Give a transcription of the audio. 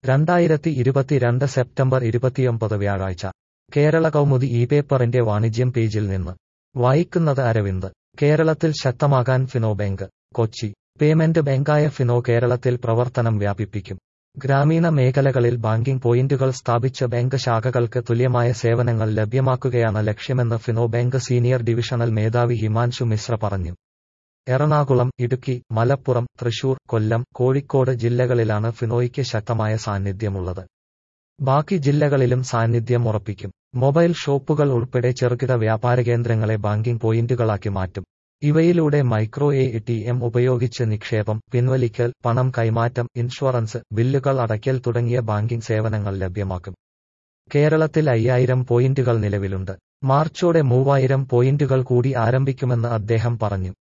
രണ്ടായിരത്തി ഇരുപത്തിരണ്ട് സെപ്റ്റംബർ ഇരുപത്തിയൊമ്പത് വ്യാഴാഴ്ച കേരള കൗമുദി ഇ പേപ്പറിന്റെ വാണിജ്യം പേജിൽ നിന്ന് വായിക്കുന്നത് അരവിന്ദ് കേരളത്തിൽ ശക്തമാകാൻ ഫിനോ ബാങ്ക് കൊച്ചി പേയ്മെന്റ് ബാങ്കായ ഫിനോ കേരളത്തിൽ പ്രവർത്തനം വ്യാപിപ്പിക്കും ഗ്രാമീണ മേഖലകളിൽ ബാങ്കിംഗ് പോയിന്റുകൾ സ്ഥാപിച്ച് ബാങ്ക് ശാഖകൾക്ക് തുല്യമായ സേവനങ്ങൾ ലഭ്യമാക്കുകയാണ് ലക്ഷ്യമെന്ന് ഫിനോ ബാങ്ക് സീനിയർ ഡിവിഷണൽ മേധാവി ഹിമാൻശു മിശ്ര പറഞ്ഞു എറണാകുളം ഇടുക്കി മലപ്പുറം തൃശൂർ കൊല്ലം കോഴിക്കോട് ജില്ലകളിലാണ് ഫിനോയ്ക്ക് ശക്തമായ സാന്നിധ്യമുള്ളത് ബാക്കി ജില്ലകളിലും സാന്നിധ്യം ഉറപ്പിക്കും മൊബൈൽ ഷോപ്പുകൾ ഉൾപ്പെടെ ചെറുകിട വ്യാപാര കേന്ദ്രങ്ങളെ ബാങ്കിംഗ് പോയിന്റുകളാക്കി മാറ്റും ഇവയിലൂടെ മൈക്രോ എ ടി എം ഉപയോഗിച്ച് നിക്ഷേപം പിൻവലിക്കൽ പണം കൈമാറ്റം ഇൻഷുറൻസ് ബില്ലുകൾ അടയ്ക്കൽ തുടങ്ങിയ ബാങ്കിംഗ് സേവനങ്ങൾ ലഭ്യമാക്കും കേരളത്തിൽ അയ്യായിരം പോയിന്റുകൾ നിലവിലുണ്ട് മാർച്ചോടെ മൂവായിരം പോയിന്റുകൾ കൂടി ആരംഭിക്കുമെന്ന് അദ്ദേഹം പറഞ്ഞു